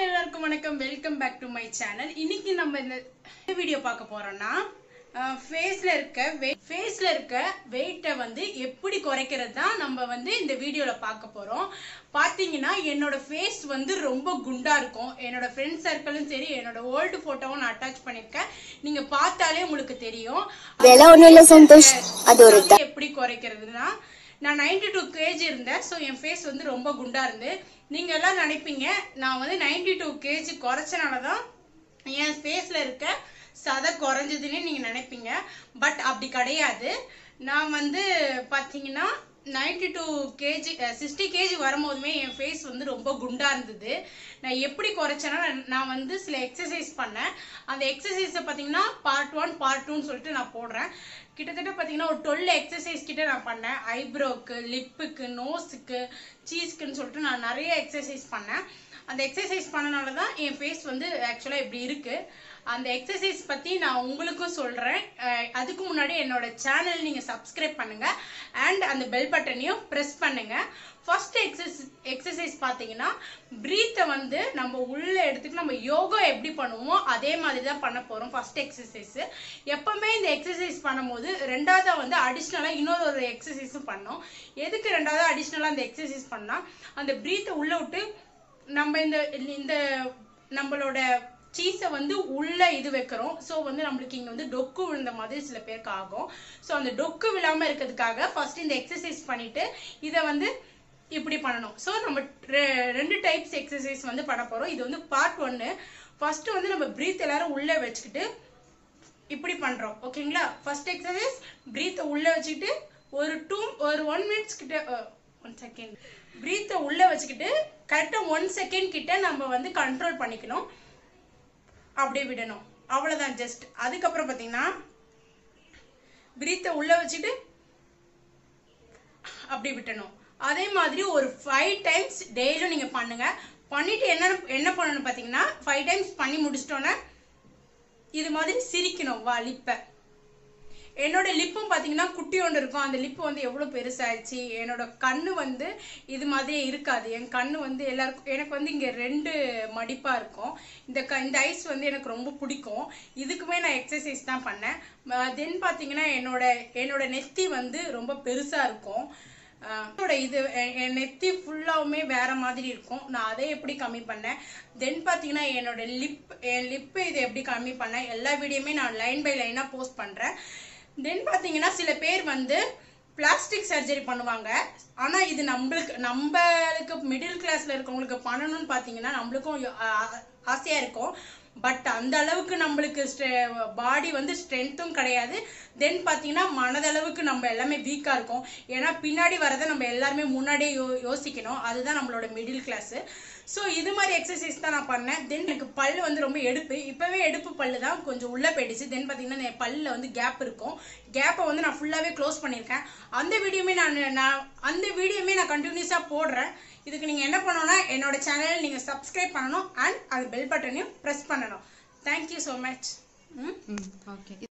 hi எல்லாருக்கும் வணக்கம் welcome back to my channel இன்னைக்கு நம்ம இந்த வீடியோ பார்க்க போறோம்னா ஃபேஸ்ல இருக்க ஃபேஸ்ல இருக்க வெயிட்டை வந்து எப்படி குறைக்கிறது தான் நம்ம வந்து இந்த வீடியோல பார்க்க போறோம் பாத்தீங்கன்னா என்னோட ஃபேஸ் வந்து ரொம்ப குண்டா இருக்கும் என்னோட ஃப்ரெண்ட் சர்க்கிளும் சரி என்னோட ஓல்டு போட்டோவும் நான் அட்டாச் பண்ணிருக்கேன் நீங்க பார்த்தாலே உங்களுக்கு தெரியும் அதெல்லாம் ஒண்ணும் இல்ல சந்தோஷ் அது ஒரு வந்து எப்படி குறைக்கிறதுனா நான் 92 டூ கேஜி இருந்தேன் ஸோ என் ஃபேஸ் வந்து ரொம்ப குண்டா இருந்து நீங்க எல்லாம் நினைப்பீங்க நான் வந்து 92 டூ கேஜி குறைச்சனால தான் என் ஃபேஸ்ல இருக்க சதை குறைஞ்சதுன்னு நீங்க நினைப்பீங்க பட் அப்படி கிடையாது நான் வந்து பாத்தீங்கன்னா 92 டூ கேஜி சிக்ஸ்டி கேஜி வரும்போதுமே என் ஃபேஸ் வந்து ரொம்ப குண்டா இருந்தது நான் எப்படி குறைச்சேன்னா நான்- நான் வந்து சில எக்ஸசைஸ் பண்ணேன் அந்த எக்ஸசைஸை பார்த்தீங்கன்னா பார்ட் ஒன் பார்ட் டூன்னு சொல்லிட்டு நான் போடுறேன் கிட்டத்தட்ட பார்த்தீங்கன்னா ஒரு டுவெல் எக்ஸசைஸ் கிட்ட நான் பண்ணேன் ஐப்ரோக்கு லிப்புக்கு நோஸுக்கு சீஸ்க்குன்னு சொல்லிட்டு நான் நிறைய எக்ஸசைஸ் பண்ணேன் அந்த எக்ஸசைஸ் பண்ணனால தான் என் ஃபேஸ் வந்து ஆக்சுவலாக இப்படி இருக்கு அந்த எக்ஸசைஸ் பற்றி நான் உங்களுக்கும் சொல்கிறேன் அதுக்கு முன்னாடி என்னோட சேனல் நீங்கள் சப்ஸ்கிரைப் பண்ணுங்க அண்ட் அந்த பெல் பட்டனையும் ப்ரெஸ் பண்ணுங்க ஃபர்ஸ்ட் எக்ஸஸ் எக்ஸசைஸ் பார்த்தீங்கன்னா ப்ரீத்தை வந்து நம்ம உள்ள எடுத்துட்டு நம்ம யோகா எப்படி பண்ணுவோமோ அதே மாதிரி தான் பண்ண போகிறோம் ஃபர்ஸ்ட் எக்ஸசைஸ் எப்பவுமே இந்த எக்ஸசைஸ் பண்ணும்போது ரெண்டாவதா வந்து அடிஷ்னலாக இன்னொரு ஒரு எக்ஸசைஸும் பண்ணோம் எதுக்கு ரெண்டாவது அடிஷ்னலாக அந்த எக்ஸசைஸ் பண்ணால் அந்த ப்ரீத்தை உள்ள விட்டு நம்ம இந்த இந்த நம்மளோட சீஸை வந்து உள்ள இது வைக்கிறோம் ஸோ வந்து நம்மளுக்கு இங்கே வந்து டொக்கு விழுந்த மாதிரி சில பேருக்கு ஆகும் ஸோ அந்த டொக்கு விழாம இருக்கிறதுக்காக ஃபர்ஸ்ட் இந்த எக்ஸசைஸ் பண்ணிட்டு இதை வந்து இப்படி பண்ணணும் ஸோ நம்ம ரெ- ரெண்டு டைப்ஸ் எக்ஸசைஸ் வந்து பண்ண போறோம் இது வந்து பார்ட் ஒன்னு ஃபர்ஸ்ட் வந்து நம்ம பிரீத் எல்லாரும் உள்ள வச்சுக்கிட்டு இப்படி பண்றோம் ஓகேங்களா ஃபர்ஸ்ட் எக்ஸசைஸ் பிரீத்தை உள்ள வச்சுக்கிட்டு ஒரு டூ ஒரு ஒன் மினிட்ஸ் கிட்ட ஒன் செகண்ட் பிரீத்தை உள்ள வச்சுக்கிட்டு கரெக்டா ஒன் செகண்ட் கிட்ட நம்ம வந்து கண்ட்ரோல் பண்ணிக்கணும் அப்படியே விடணும் அவ்வளவுதான் ஜஸ்ட் அதுக்கப்புறம் பாத்தீங்கன்னா பிரீத்தை உள்ள வச்சுட்டு அப்படி விட்டணும் அதே மாதிரி ஒரு ஃபைவ் டைம்ஸ் டெய்லியும் நீங்க பண்ணுங்க பண்ணிட்டு என்ன என்ன பண்ணணும் பாத்தீங்கன்னா ஃபைவ் டைம்ஸ் பண்ணி முடிச்சிட்டோன்னே இது மாதிரி சிரிக்கணும் வா லிப்பை என்னோட லிப்பும் பாத்தீங்கன்னா குட்டி ஒன்று இருக்கும் அந்த லிப்பு வந்து எவ்வளவு பெருசாயிடுச்சு என்னோட கண்ணு வந்து இது மாதிரியே இருக்காது என் கண்ணு வந்து எல்லாருக்கும் எனக்கு வந்து இங்க ரெண்டு மடிப்பா இருக்கும் இந்த க இந்த ஐஸ் வந்து எனக்கு ரொம்ப பிடிக்கும் இதுக்குமே நான் எக்ஸசைஸ் தான் பண்ணேன் தென் பாத்தீங்கன்னா என்னோட என்னோட நெத்தி வந்து ரொம்ப பெருசா இருக்கும் ஆஹ் என்னோட இது எ- என் நெத்தி ஃபுல்லாவுமே வேற மாதிரி இருக்கும் நான் அதை எப்படி கம்மி பண்ணேன் தென் பாத்தீங்கன்னா என்னோட லிப் என் லிப் இது எப்படி கம்மி பண்ணேன் எல்லா வீடியோமே நான் லைன் பை லைனா போஸ்ட் பண்றேன் தென் பாத்தீங்கன்னா சில பேர் வந்து பிளாஸ்டிக் சர்ஜரி பண்ணுவாங்க ஆனா இது நம்மளுக்கு நம்மளுக்கு மிடில் கிளாஸ்ல இருக்கவங்களுக்கு பண்ணணும்னு பாத்தீங்கன்னா நம்மளுக்கும் யோ- ஆ- ஆ- ஆசையா இருக்கும் பட் அந்த அளவுக்கு நம்மளுக்கு பாடி வந்து ஸ்ட்ரென்த்தும் கிடையாது தென் பாத்தீங்கன்னா மனதளவுக்கு நம்ம எல்லாமே வீக்கா இருக்கும் ஏன்னா பின்னாடி வரதை நம்ம எல்லாருமே முன்னாடியே யோ யோசிக்கணும் அதுதான் நம்மளோட மிடில் கிளாஸ் ஸோ இது மாதிரி எக்ஸசைஸ் தான் நான் பண்ணேன் தென் எனக்கு பல்லு வந்து ரொம்ப எடுப்பு இப்பவே எடுப்பு பல்லு தான் கொஞ்சம் உள்ள போயிடுச்சு தென் பாத்தீங்கன்னா என் பல்லுல வந்து கேப் இருக்கும் கேப்பை வந்து நான் ஃபுல்லாவே க்ளோஸ் பண்ணியிருக்கேன் அந்த வீடியோமே நான் நான் அந்த வீடியோமே நான் கண்டினியூஸா போடுறேன் இதுக்கு நீங்க என்ன பண்ணணும்னா என்னோட சேனல் நீங்க சப்ஸ்கிரைப் பண்ணணும் அண்ட் அது பெல் பட்டனையும் ப்ரெஸ் பண்ணணும் தேங்க்யூ ஸோ மச் ம் ஓகே